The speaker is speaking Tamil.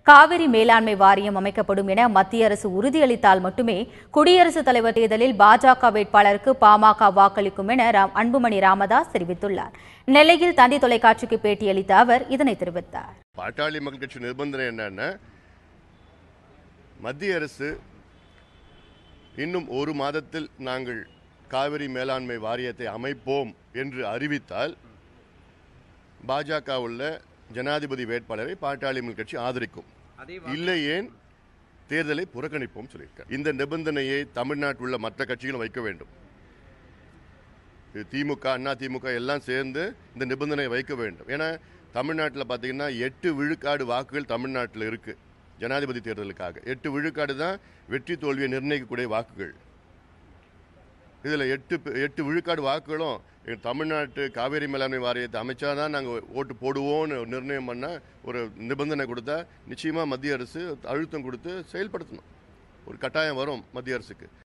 காவிரி மேலாண்மை வாரியம் அமைக்கப்படும் என மத்திய அரசு உறுதியளித்தால் மட்டுமே குடியரசுத் தலைவர் தேர்தலில் பாஜக வேட்பாளருக்கு பாமக வாக்களிக்கும் என ராம் அன்புமணி ராமதாஸ் தெரிவித்துள்ளார் நெல்லையில் தந்தி தொலைக்காட்சிக்கு பேட்டியளித்த அவர் இதனை தெரிவித்தார் பாட்டாளி மக்கள் கட்சி நிபந்தனை என்னன்னா மத்திய அரசு இன்னும் ஒரு மாதத்தில் நாங்கள் காவிரி மேலாண்மை வாரியத்தை அமைப்போம் என்று அறிவித்தால் பாஜக உள்ள ஜனாதிபதி வேட்பாளரை பாட்டாளி மக்கள் கட்சி ஆதரிக்கும் இல்லை ஏன் தேர்தலை புறக்கணிப்போம் சொல்லியிருக்கார் இந்த நிபந்தனையை தமிழ்நாட்டில் உள்ள மற்ற கட்சிகளும் வைக்க வேண்டும் இது திமுக அண்ணா திமுக எல்லாம் சேர்ந்து இந்த நிபந்தனை வைக்க வேண்டும் ஏன்னா தமிழ்நாட்டில் பார்த்தீங்கன்னா எட்டு விழுக்காடு வாக்குகள் தமிழ்நாட்டில் இருக்கு ஜனாதிபதி தேர்தலுக்காக எட்டு விழுக்காடு தான் வெற்றி தோல்வியை நிர்ணயிக்கக்கூடிய வாக்குகள் இதில் எட்டு பே- எட்டு விழுக்காடு வாக்குகளும் எங்க தமிழ்நாட்டு காவேரி மேலாண்மை வாரியத்தை அமைச்சா தான் நாங்கள் ஓட்டு போடுவோம்னு நிர்ணயம் பண்ண ஒரு நிபந்தனை கொடுத்தா நிச்சயமாக மத்திய அரசு அழுத்தம் கொடுத்து செயல்படுத்தணும் ஒரு கட்டாயம் வரும் மத்திய அரசுக்கு